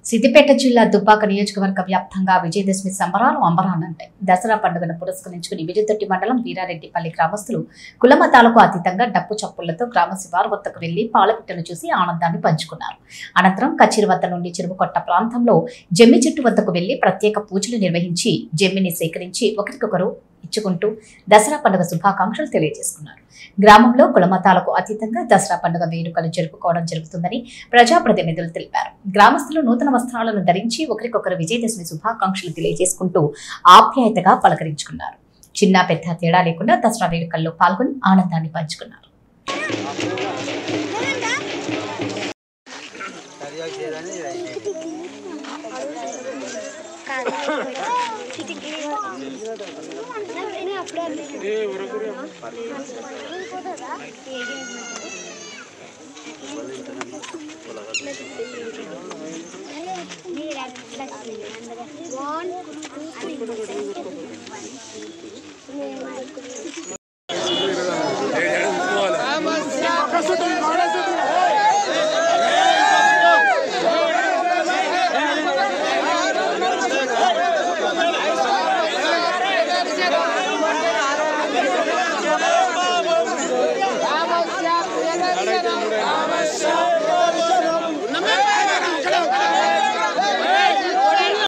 సిద్దిపేట జిల్లా దుబ్బాక నియోజకవర్గ వ్యాప్తంగా విజయదశమి సంబరాలు అంబరానంటాయి దసరా పండుగను పురస్కరించుకుని విజయదొట్టి మండలం వీరారెడ్డిపల్లి గ్రామస్తులు కులమతాలకు అతీతంగా డప్పు చప్పులతో గ్రామ శివారు వద్దకు వెళ్లి పాలపిట్టను చూసి ఆనందాన్ని పంచుకున్నారు అనంతరం కచ్చిరి వద్ద నుండి చెరువుకొట్ట ప్రాంతంలో జమ్మి చెట్టు వద్దకు వెళ్లి ప్రత్యేక పూజలు నిర్వహించి జమ్మిని సేకరించి ఒకరికొకరు ఇచ్చుకుంటూ దసరా పండుగ శుభాకాంక్షలు తెలియజేసుకున్నారు గ్రామంలో కులమతాలకు అతీతంగా దసరా పండుగ వేడుకలు జరుపుకోవడం జరుగుతుందని ప్రజాప్రతినిధులు తెలిపారు గ్రామస్తులు నూతన వస్త్రాలను ధరించి ఒకరికొకరు విజయదశమి శుభాకాంక్షలు తెలియజేసుకుంటూ ఆప్యాయతగా పలకరించుకున్నారు చిన్న పెద్ద తేడా లేకుండా దసరా వేడుకల్లో పాల్గొని ఆనందాన్ని పంచుకున్నారు వన్